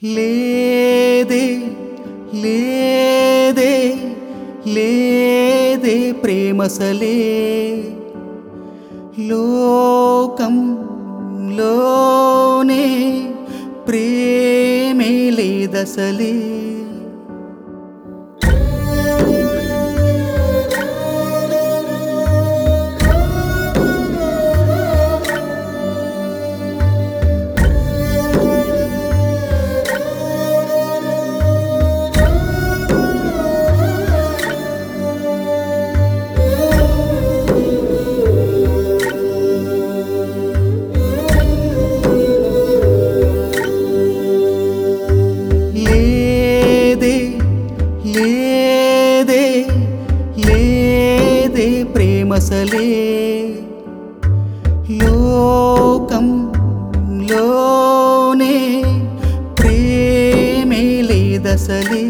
లేదే లేదే లేదే ప్రేమసలే లోకంలోనే ప్రేమే లేదసలే లేదే లేదే లేదే ప్రేమసలే లోకంలోనే ప్రేమే లేదసలే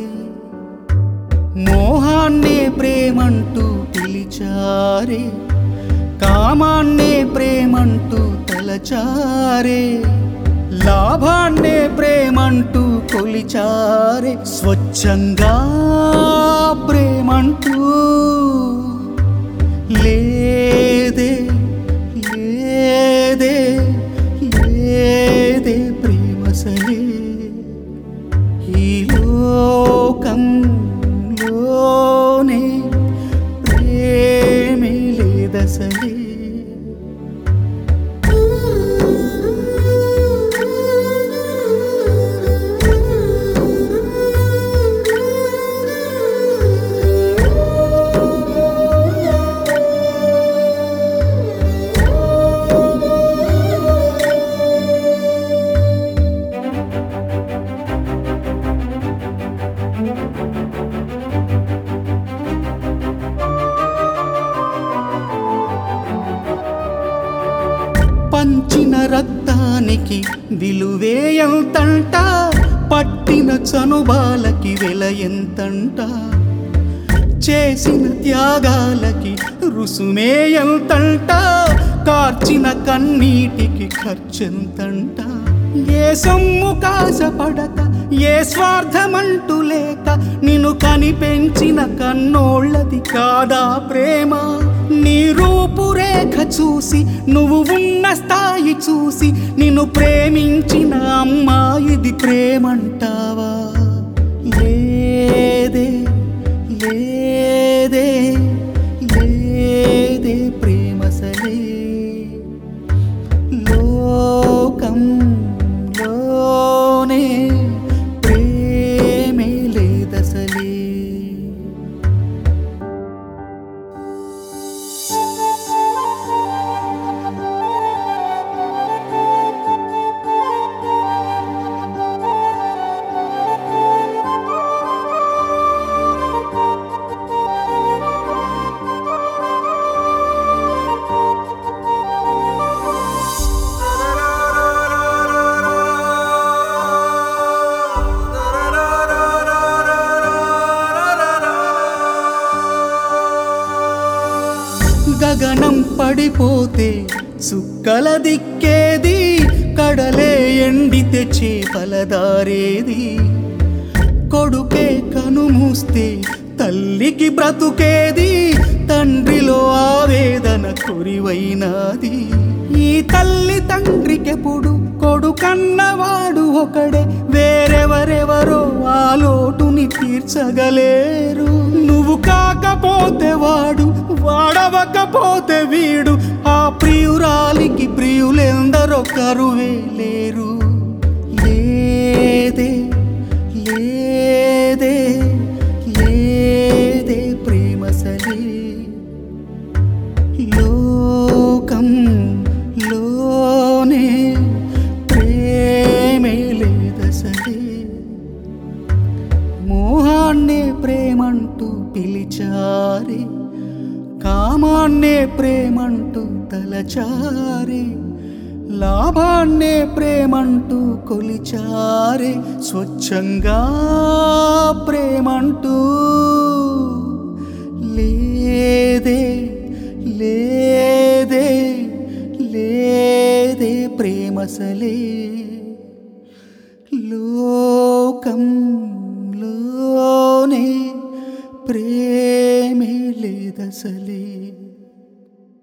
మోహాన్నే ప్రేమంటూ పిలిచారే కామాన్నే ప్రేమంటూ తలచారే లాభాన్నే ప్రేమంటూ కొలిచారే స్వచ్ఛంగా ప్రేమంటూ లేదే లేదే లేదే ప్రేమసలే ఈ లోకంలోనే ప్రేమే లేదసలే పంచిన రక్తానికి విలువే ఎంతంట పట్టిన చనుబాలకి వెల ఎంతంట చేసిన త్యాగాలకి రుసుమే ఎంతంట కార్చిన కన్నీటికి ఖర్చెంతంట ఏ సొమ్ము కాసపడక ఏ స్వార్థమంటూ లేక నిన్ను కనిపెంచిన కన్నోళ్ళది కాదా ప్రేమ నీ రూపురేఖ చూసి నువ్వు ఉన్న స్థాయి చూసి నిన్ను ప్రేమించిన అమ్మాయిది ప్రేమంటావా లేదే లేదే లేదే ప్రేమసలే లోకంలోనే ప్రేమే లేదసలే గగనం పడిపోతే సుక్కల దిక్కేది కడలే ఎండితే చేపలదారేది కొడుకే కనుమూస్తే తల్లికి బ్రతుకేది తండ్రిలో ఆవేదన కొరివైనాది ఈ తల్లి తండ్రికెప్పుడు కొడుకన్నవాడు ఒకడే వేరెవరెవరో ఆ లోటుని తీర్చగలేరు నువ్వు కాకపోతే వాడు వాడవకపోతే వీడు ఆ ప్రియురాలికి ప్రియులెందరో కరువే లేరు లేదే లేదే లేదే ప్రేమసలే లోకంలోనే ప్రేమే లేదసలే మోహాన్నే ప్రేమంటూ పిలిచారే కామాన్నే ప్రేమంటూ తలచారే లాభాన్నే ప్రేమంటూ కొలిచారే స్వచ్ఛంగా ప్రేమంటూ లేదే లేదే లేదే ప్రేమసలే లో లోకంలోనే ప్రేమే లేదసలే